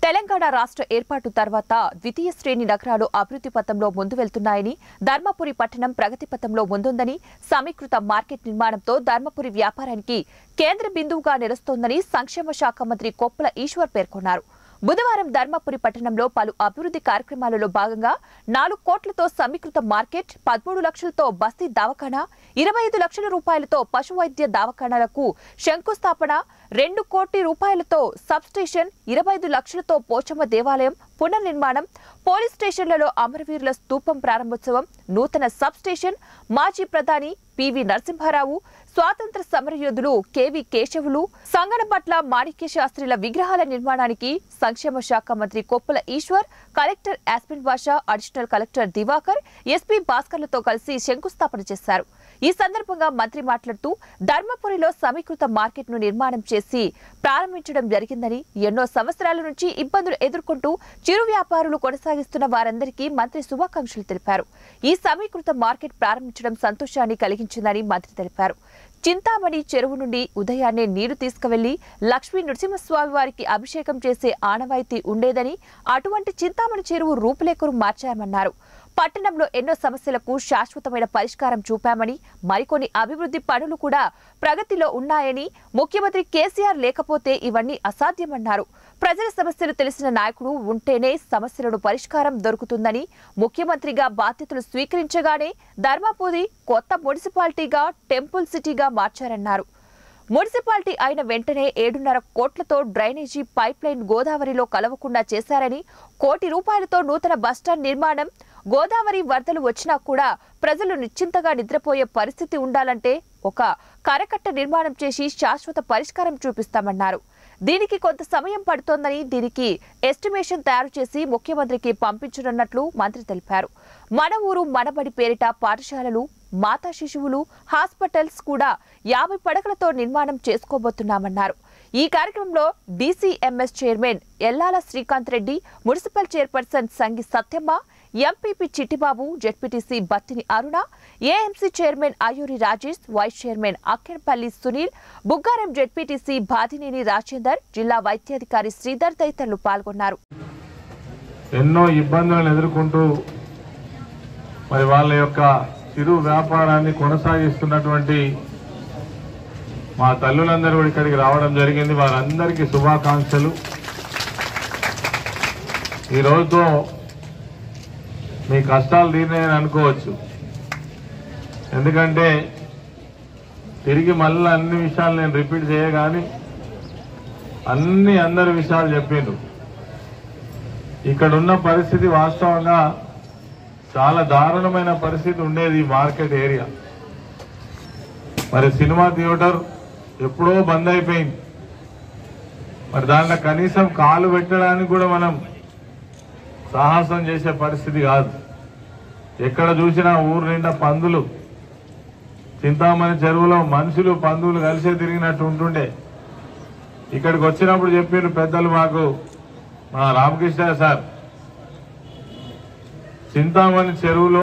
తెలంగాణ రాష్ట్ర ఏర్పాటు తర్వాత ద్వితీయ శ్రేణి నగరాలు అభివృద్ధి పథంలో ముందు వెళ్తున్నాయని ధర్మపురి పట్టణం ప్రగతి పథంలో ముందుందని సమీకృత మార్కెట్ నిర్మాణంతో ధర్మపురి వ్యాపారానికి కేంద్ర బిందువుగా నిలుస్తోందని సంక్షేమ శాఖ మంత్రి కొప్పుల ఈశ్వర్ పేర్కొన్నారు బుధవారం ధర్మపురి పట్టణంలో పలు అభివృద్ధి కార్యక్రమాలలో భాగంగా నాలుగు కోట్లతో సమీకృత మార్కెట్ పదమూడు లక్షలతో బస్తీ దవాఖానా ఇరవై ఐదు లక్షల రూపాయలతో పశు వైద్య దవాఖానాలకు శంకుస్థాపన రెండు కోటి రూపాయలతో సబ్ స్టేషన్ ఇరవై ఐదు లక్షలతో పోచమ్మ దేవాలయం పునర్నిర్మాణం పోలీస్ స్టేషన్లలో అమరవీరుల స్తూపం ప్రారంభోత్సవం నూతన సబ్ స్టేషన్ మాజీ ప్రధాని పివి నరసింహారావు స్వాతంత్ర సమరయోధులు కెవి కేశవులు సంగనపట్ల మాణిక్య శాస్త్రిల విగ్రహాల నిర్మాణానికి సంక్షేమ శాఖ మంత్రి Koppula Eshwar collector Yasmin Basha additional collector Divakar SP భాస్కర్లతో కలిసి శంకుస్థాపన చేశారు ఈ సందర్భంగా మంత్రి మాట్లాడుతూ ధర్మపురిలో సమీకృత మార్కెట్ ను నిర్మాణం చేసి ప్రారంభించడం జరిగిందని ఎన్నో సంవత్సరాల నుంచి ఇబ్బందులు ఎదుర్కొంటూ చిరు వ్యాపారులు కొనసాగిస్తున్న వారందరికీ మంత్రి శుభాకాంక్షలు తెలిపారు ఈ సమీకృత మార్కెట్ ప్రారంభించడం సంతోషాన్ని కలిగించిందని మంత్రి తెలిపారు చింతామణి చెరువు నుండి ఉదయాన్నే నీరు తీసుకువెళ్లి లక్ష్మీ నృసింహస్వామి వారికి అభిషేకం చేసే ఆనవాయితీ ఉండేదని అటువంటి చింతామణి చెరువు రూపురేఖలు మార్చామన్నారు పట్టణంలో ఎన్నో సమస్యలకు శాశ్వతమైన పరిష్కారం చూపామని మరికొన్ని అభివృద్ధి పనులు కూడా ప్రగతిలో ఉన్నాయని ముఖ్యమంత్రి కేసీఆర్ లేకపోతే ఇవన్నీ అసాధ్యమన్నారు ప్రజల సమస్యలు తెలిసిన నాయకుడు ఉంటేనే సమస్యలను పరిష్కారం దొరుకుతుందని ముఖ్యమంత్రిగా బాధ్యతలు స్వీకరించగానే ధర్మపురి కొత్త మున్సిపాలిటీగా టెంపుల్ సిటీగా మార్చారన్నారు మున్సిపాలిటీ అయిన వెంటనే ఏడున్నర కోట్లతో డ్రైనేజీ పైప్ లైన్ గోదావరిలో కలవకుండా చేశారని కోటి రూపాయలతో నూతన బస్టాండ్ నిర్మాణం గోదావరి వరదలు వచ్చినా కూడా ప్రజలు నిశ్చింతగా నిద్రపోయే పరిస్థితి ఉండాలంటే ఒక కరకట్ట నిర్మాణం చేసి శాశ్వత పరిష్కారం చూపిస్తామన్నారు దీనికి కొంత సమయం పడుతోందని దీనికి ఎస్టిమేషన్ తయారు చేసి ముఖ్యమంత్రికి పంపించనున్నట్లు మంత్రి తెలిపారు మన ఊరు మనబడి పేరిట పాఠశాలలు మాతా శిశువులు హాస్పిటల్స్ కూడా యాభై పడకలతో నిర్మాణం చేసుకోబోతున్నామన్నారు ఈ కార్యక్రమంలో DCMS chairman Ellala Srikanth Reddy municipal chairperson Sangi Satyamma MPP Chittibabu ZPTC Battini Aruna AMC chairman Ayuri Rajesh vice chairman Akkenapalli Suneel Buggaram ZPTC Badhineni Rajender జిల్లా వైద్యాధికారి శ్రీధర్ తదితరులు పాల్గొన్నారు ఎన్నో ఇబ్బందులను ఎదుర్కొంటూ మరి వాళ్ళ యొక్క చిరు వ్యాపారాన్ని కొనసాగిస్తున్నటువంటి మా తల్లులందరూ కూడా ఇక్కడికి రావడం జరిగింది వారందరికీ శుభాకాంక్షలు ఈ రోజుతో మీ కష్టాలు తీరినాయని అనుకోవచ్చు ఎందుకంటే తిరిగి మళ్ళీ అన్ని విషయాలు నేను రిపీట్ చేయగాని అన్ని అందరి విషయాలు చెప్పిండ్రు ఇక్కడ ఉన్న పరిస్థితి వాస్తవంగా చాలా దారుణమైన పరిస్థితి ఉండేది ఈ మార్కెట్ ఏరియా మరి సినిమా థియేటర్ ఎప్పుడో బంద్ అయిపోయింది మరి దాంట్లో కనీసం కాలు పెట్టడానికి కూడా మనం సాహసం చేసే పరిస్థితి కాదు ఎక్కడ చూసినా ఊరు నిండా పందులు చింతామణి చెరువులో మనుషులు పందులు కలిసే తిరిగినట్టు ఉంటుండే ఇక్కడికి వచ్చినప్పుడు చెప్పారు పెద్దలు మాకు మా రామకృష్ణ సార్ చింతామణి చెరువులో